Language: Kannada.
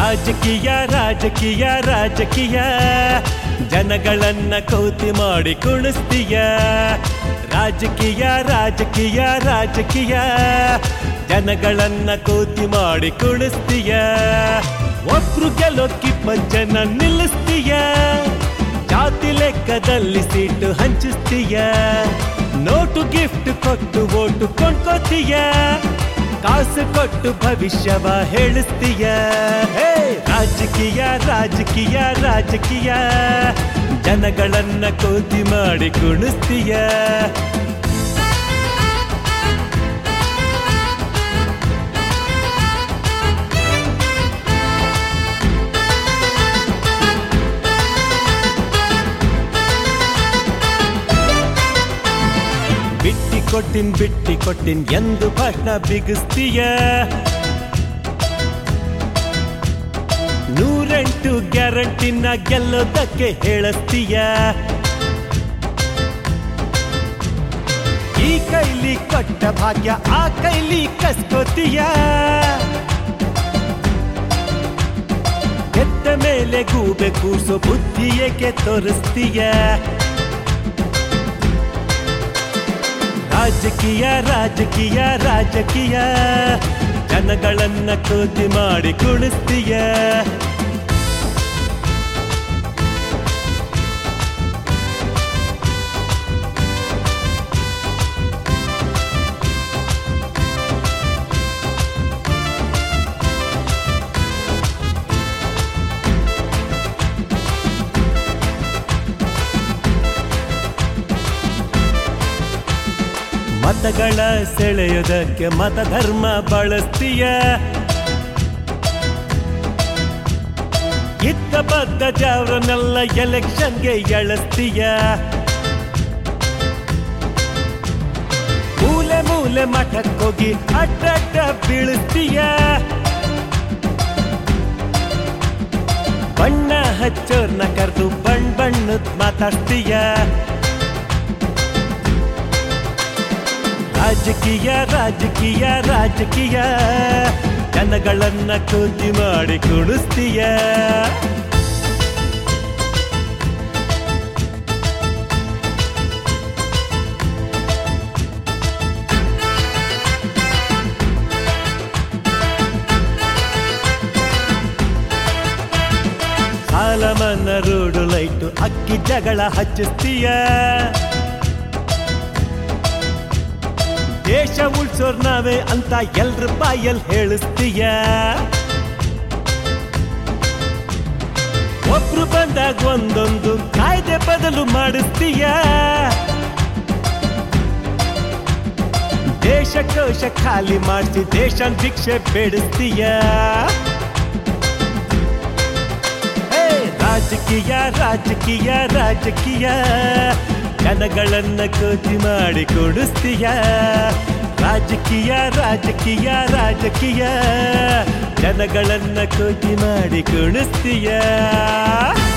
ರಾಜಕೀಯ ರಾಜಕೀಯ ರಾಜಕೀಯ ಜನಗಳನ್ನ ಕೌತಿ ಮಾಡಿ ಕುಣಿಸ್ತೀಯ ರಾಜಕೀಯ ರಾಜಕೀಯ ರಾಜಕೀಯ ಜನಗಳನ್ನ ಕೌತಿ ಮಾಡಿ ಕುಣಿಸ್ತೀಯ ಒಬ್ರು ಗೆಲ್ಲೋಕ್ಕಿಪ್ಪತ್ತು ಜನ ನಿಲ್ಲಿಸ್ತೀಯ ಜಾತಿ ಲೆಕ್ಕದಲ್ಲಿ ಸೀಟು ಹಂಚಿಸ್ತೀಯ ನೋಟು ಗಿಫ್ಟ್ ಕೊಟ್ಟು ಓಟು ಕೊಂಡ್ಕೋತೀಯ ಕಾಸು ಕೊಟ್ಟು ಭವಿಷ್ಯವ ಹೇಳಿಸ್ತೀಯ ಹೇ ರಾಜಕೀಯ ರಾಜಕೀಯ ರಾಜಕೀಯ ಜನಗಳನ್ನ ಕೋತಿ ಮಾಡಿ ಕುಣಿಸ್ತೀಯ ಬಿಟ್ಟಿ ಕೊಟ್ಟಿನ್ ಬಿಟ್ಟಿ ಕೊಟ್ಟಿನ್ ಎಂದು ಭಾಷಣ ಬಿಗಿಸ್ತೀಯ ನೂರೆಂಟು ಗ್ಯಾರಂಟಿನ ಗೆಲ್ಲೋದಕ್ಕೆ ಹೇಳಸ್ತೀಯ ಈ ಕೈಲಿ ಕೊಟ್ಟ ಭಾಗ್ಯ ಆ ಕೈಲಿ ಕಸ್ಕೋತೀಯ ಕೆಟ್ಟ ಮೇಲೆ ಗೂಬೆ ಕೂಸೋ ಬುದ್ಧಿ ಏಕೆ ತೋರಿಸ್ತೀಯ ರಾಜಕೀಯ ರಾಜಕೀಯ ರಾಜಕೀಯ ಜನಗಳನ್ನ ಕೋತಿ ಮಾಡಿ ಕುಣಿಸ್ತೀಯ ಮತಗಳ ಸೆಳೆಯೋದಕ್ಕೆ ಮತಧರ್ಮ ಬಳಸ್ತೀಯ ಇದ್ದ ಬದ್ದ ಜಾವ್ರನ್ನೆಲ್ಲ ಎಲೆಕ್ಷನ್ಗೆ ಎಳಸ್ತೀಯ ಮೂಲೆ ಮೂಲೆ ಮಠಕ್ಕೋಗಿ ಅಡ್ಡಡ್ಡ ಬೀಳಿಸ್ತೀಯ ಬಣ್ಣ ಹಚ್ಚೋರ್ನ ಕರೆದು ಬಣ್ಣ ಬಣ್ಣದ್ ಮಾತಾಡ್ತೀಯ ರಾಜಕೀಯ ರಾಜಕೀಯ ರಾಜಕೀಯ ಜನಗಳನ್ನ ಕೋತಿ ಮಾಡಿ ಕುಣಿಸ್ತೀಯ ಸಾಲ ಮನ್ನ ರೋಡು ಲೈಟು ಅಕ್ಕಿ ಜಗಳ ಹಚ್ಚಿಸ್ತೀಯ ದೇಶ ಉಳ್ಸೋರ್ ನಾವೇ ಅಂತ ಎಲ್ರ ಬಾಯಲ್ ಹೇಳಿಸ್ತೀಯ ಒಬ್ರು ಬಂದಾಗ ಒಂದೊಂದು ಕಾಯ್ದೆ ಬದಲು ಮಾಡಿಸ್ತೀಯ ದೇಶ ಕೋಶ ಖಾಲಿ ಮಾಡಿಸಿ ದೇಶ ಭಿಕ್ಷೆ ಬೇಡಿಸ್ತೀಯ ಹೇ, ರಾಜಕೀಯ ರಾಜಕೀಯ ರಾಜಕೀಯ ಜನಗಳನ್ನ ಕೋತಿ ಮಾಡಿ ಕೊಡಿಸ್ತೀಯ ರಾಜಕೀಯ ರಾಜಕೀಯ ರಾಜಕೀಯ ಜನಗಳನ್ನ ಕೋತಿ ಮಾಡಿ ಕುಣಿಸ್ತೀಯ